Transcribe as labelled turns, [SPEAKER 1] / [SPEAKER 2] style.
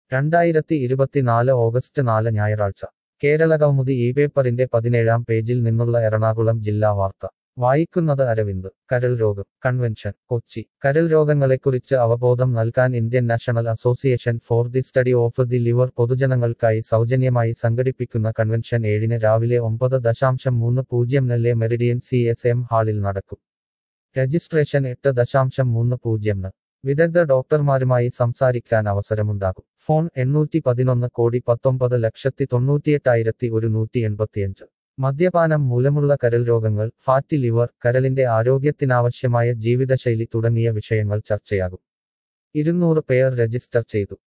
[SPEAKER 1] രണ്ടായിരത്തി ഇരുപത്തിനാല് ഓഗസ്റ്റ് നാല് ഞായറാഴ്ച കേരള കൗമുദി ഈ പേപ്പറിന്റെ പതിനേഴാം പേജിൽ നിന്നുള്ള എറണാകുളം ജില്ലാ വാർത്ത വായിക്കുന്നത് അരവിന്ദ് കരൾ രോഗം കൺവെൻഷൻ കൊച്ചി കരൾ രോഗങ്ങളെക്കുറിച്ച് അവബോധം നൽകാൻ Indian national association for the study of the liver പൊതുജനങ്ങൾക്കായി സൗജന്യമായി സംഘടിപ്പിക്കുന്ന കൺവെൻഷൻ ഏഴിന് രാവിലെ ഒമ്പത് ദശാംശം മൂന്ന് പൂജ്യം നെല്ലെ മെറിഡിയൻ സി എസ് എം ഹാളിൽ നടക്കും രജിസ്ട്രേഷൻ എട്ട് ദശാംശം മൂന്ന് പൂജ്യം ന് വിദഗ്ധ ഡോക്ടർമാരുമായി സംസാരിക്കാൻ അവസരമുണ്ടാകും ഫോൺ എണ്ണൂറ്റി പതിനൊന്ന് കോടി പത്തൊമ്പത് ലക്ഷത്തി തൊണ്ണൂറ്റിയെട്ടായിരത്തി ഒരുന്നൂറ്റി എൺപത്തിയഞ്ച് മദ്യപാനം മൂലമുള്ള കരൾ രോഗങ്ങൾ ഫാറ്റി ലിവർ കരളിന്റെ ആരോഗ്യത്തിനാവശ്യമായ ജീവിതശൈലി തുടങ്ങിയ വിഷയങ്ങൾ ചർച്ചയാകും ഇരുന്നൂറ് പേർ രജിസ്റ്റർ ചെയ്തു